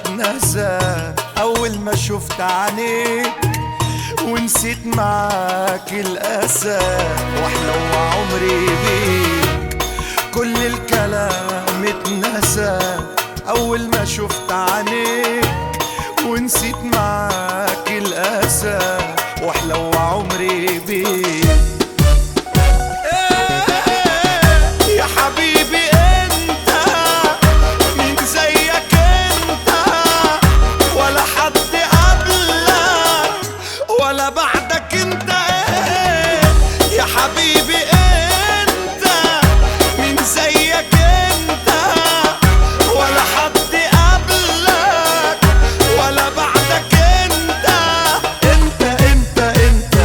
اتنسى اول ما شفت عينيك ونسيت معاك الاسى واحلى عمري بيك كل الكلام اتنسى اول ما شفت عينيك ونسيت معاك الاسى واحلى عمري بيك يا حبيبي انت مين زيك انت ولا حد قبلك ولا بعدك انت ايه يا حبيبي انت مين زيك انت ولا حد قبلك ولا بعدك انت انت انت انت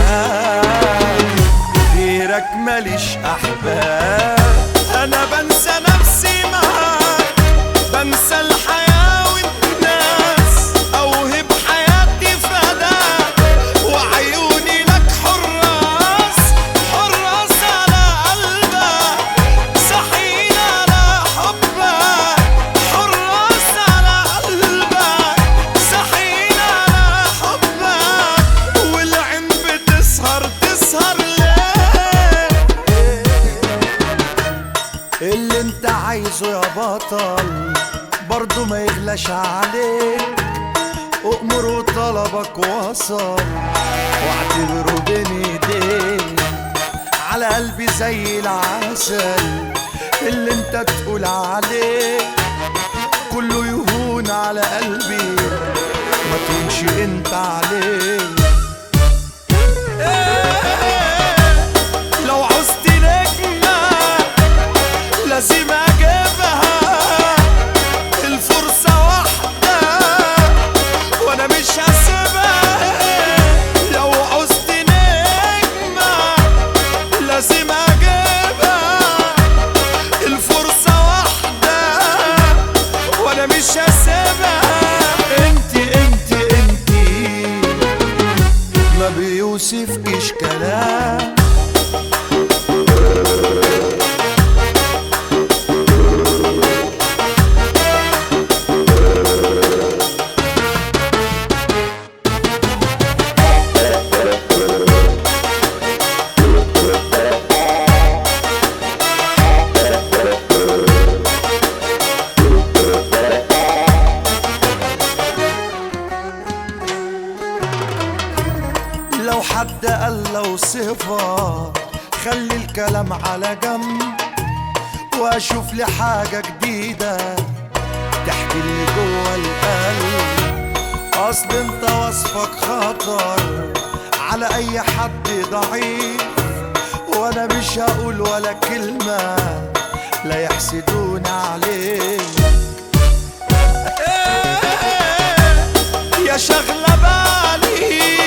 غيرك ماليش احباب انا بنسى نفسي معاك بنسى الحياة والناس اوهب حياتي فداك وعيوني لك حراس حراس على قلبك صحيين على حبك حراس على قلبك صحيين على حبك والعين بتسهر تسهر ليه اللي انت عايزه يا بطل برضه ما يغلاش عليك أؤمر وطلبك وصل واعتبره بين ايديك على قلبي زي العسل اللي انت تقول عليه كله يهون على قلبي ما تهونش انت عليه لو عوزت نجمة لازم اجيبها الفرصة واحدة وانا مش هسيبها لو عوزت نجمة لازم اجيبها الفرصة واحدة وانا مش هسيبها انت انت انت ما بيوصفكش كلام لو حد قال له صفة خلي الكلام على جنب واشوف لي حاجة جديدة تحكي اللي جوه القلب اصل انت وصفك خطر على اي حد ضعيف وانا مش هقول ولا كلمة لا يحسدون عليه يا شغلة بالي